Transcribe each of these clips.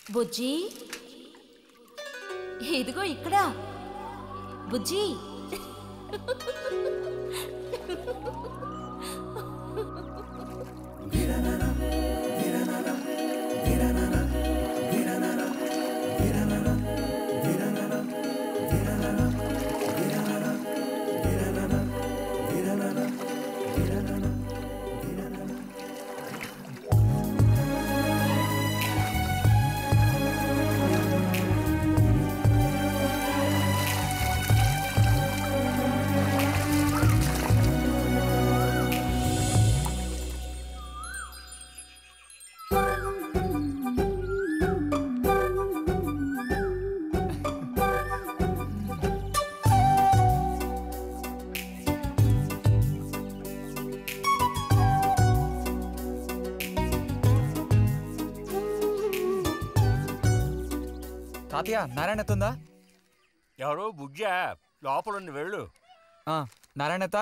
బుజ్జి ఇదిగో ఇక్కడ బుజ్జి తాతయ్య నారాయణతుందా ఎవరు బుజ్జా లోపలుండి వెళ్ళు నారాయణత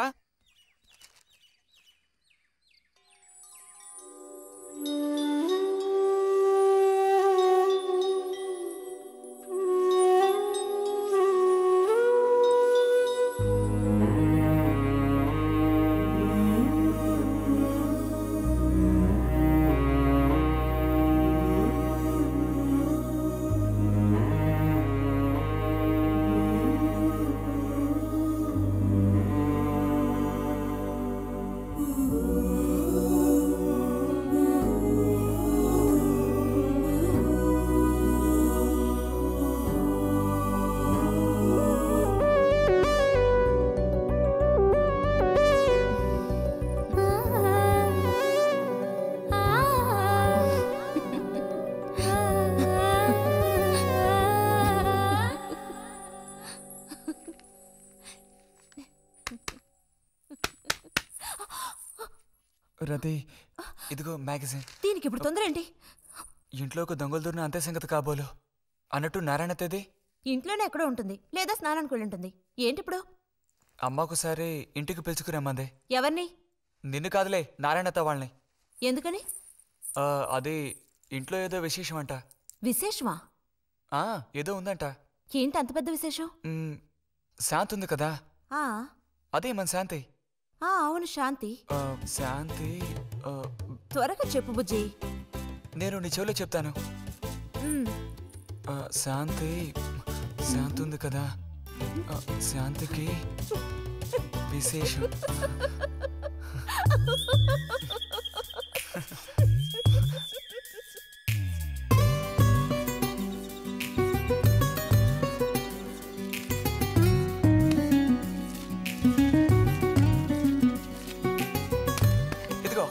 రతి ఇదిగో మ్యాగజైన్ దీనికి ఇప్పుడు తొందర ఏంటి ఇంట్లో ఒక దొంగలు దూరిన అంతే సంగతి కాబోలు అన్నట్టు నారాయణతది ఇంట్లోనే ఎక్కడో ఉంటుంది లేదా స్నానానికి వెళ్ళి ఉంటుంది ఏంటి ఇప్పుడు అమ్మ ఒకసారి ఇంటికి పిలుచుకురమ్మంది ఎవరిని నిన్ను కాదులే నారాయణత వాళ్ళని ఎందుకని ఆ, అది ఇంట్లో ఏదో విశేషం అంట విశేషమా ఆ, ఏదో ఉందంట ఏంటి అంత పెద్ద విశేషం మ్, శాంతి ఉంది కదా ఆ అదే మన శాంతి ఆ అవును శాంతి ఆ, శాంతి ఆ, త్వరగా చెప్పు బుజ్జి నేను నీ చెవిలో చెప్తాను ఉమ్, ఆ, శాంతి శాంతి ఉంది కదా ఆ, శాంతికి విశేషం ఇదిగో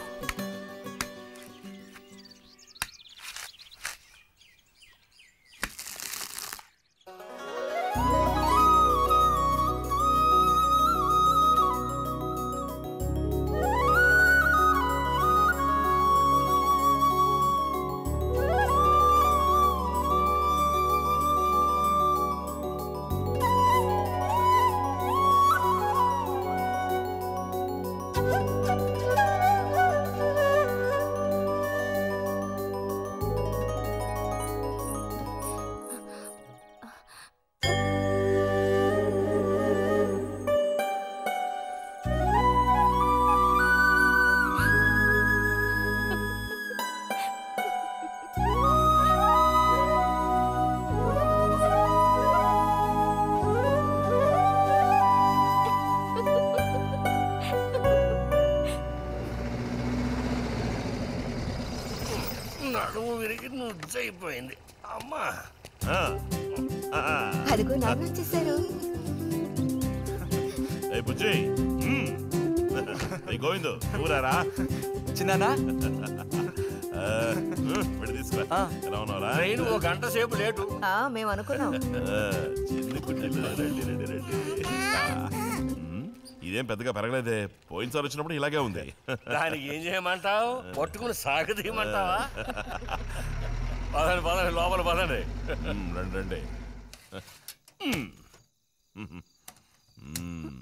నడుము విరిగి నుజ్జైపోయింది అమ్మా ఆ, ఆ, అదిగో నాన్న వచ్చేసారు ఏ బుజ్జి మ్మ్. ఏ గోవిందు నువ్వురారా చిన్నానా ఆ, మ్మ్, వెళ్ళి తీసుకురా ఆ. ఎలా ఉన్నావురా ట్రైన్ ఓ గంట సేపు లేటు ఆ, మేము అనుకున్నాం ఆ, చిన్ని కుట్టిల్లు రండి రండి రండి ఆ, మ్మ్, ఇదేం పెద్దగా పెరగలేదే పోయినసారి వచ్చినప్పుడు ఇలాగే ఉంది దానికి ఏం చేయమంటావు పట్టుకుని సాగదీయమంటావా పదండి పదండి లోపల పదండి మ్మ్, రండి రండి మ్మ్. మ్మ్. మ్మ్.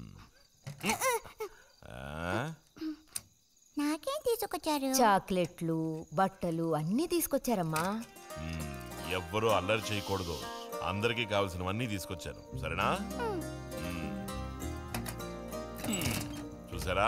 ఆ, నాకేం తీసుకొచ్చారు చాక్లెట్లు బట్టలు అన్నీ తీసుకొచ్చారమ్మా మ్మ్. ఎవ్వరూ అల్లరి చేయకూడదు అందరికీ కావలసినవన్నీ తీసుకొచ్చాను సరేనా మ్మ్. మ్మ్. చూసారా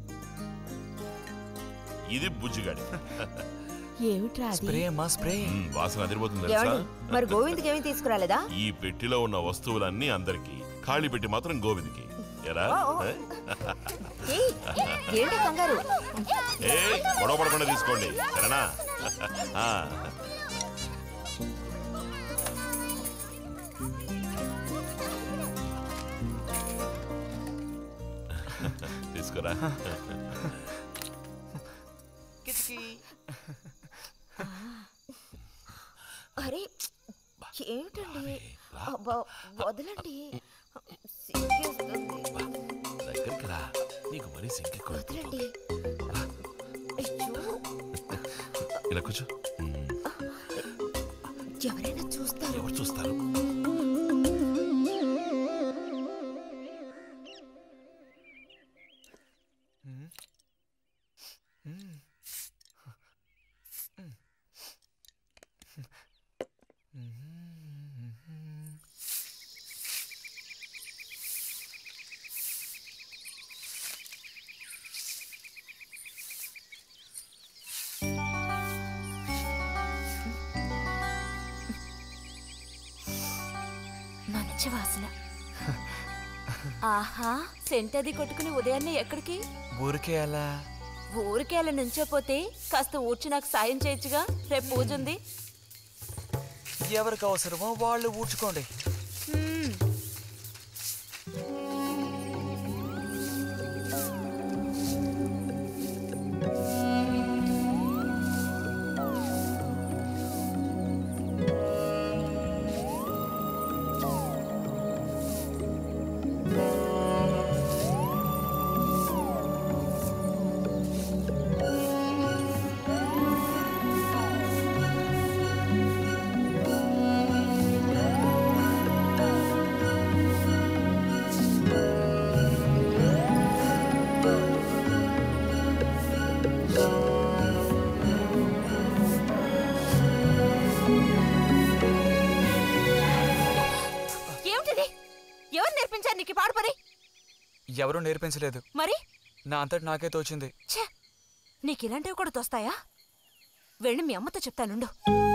ఇది బుజ్జిగాడి ఏమిట్రా అది స్ప్రే అమ్మా స్ప్రే మ్మ్, వాసన అదిరిపోతుంది తెలుసా ఏమండి మరి గోవింద్కి ఏమీ తీసుకురాలేదా ఈ పెట్టిలో ఉన్న వస్తువులన్నీ అందరికి ఖాళీ పెట్టి మాత్రం గోవింద్కి ఎరా ఏ? ఏయ్, ఏంటి కంగారు ఏ గొడవ పడకుండా తీసుకోండి సరేనా ఆ. తీసుకురా అరే ఏమిటండి అబ్బా వదలండి సిగ్గేస్తుంది. దగ్గరికి రా నీకు మరీ సింకెక్కువ వదలండి అయ్యో ఇలా కూర్చో మ్మ్. ఎవరైనా చూస్తారు ఎవరు చూస్తారు మంచి వాసన ఆహా సెంట్ అది కొట్టుకుని ఉదయాన్నే ఎక్కడికి ఊరికే అలా ఊరికే అలా నుంచోపోతే కాస్త ఊడ్చి నాకు సాయం చేయొచ్చుగా రేపు పూజ ఉంది ఎవరికి అవసరమో వాళ్ళు ఊడ్చుకోండి హ్మ్. ఏమిటిది ఎవరు నేర్పించారు నీకు ఈ పాడు పని ఎవరూ నేర్పించలేదు మరి నా అంతటి నాకే తోచింది ఛే నీకు ఇలాంటివి కూడా తోస్తాయా వెళ్ళి మీ అమ్మతో చెప్తానుండు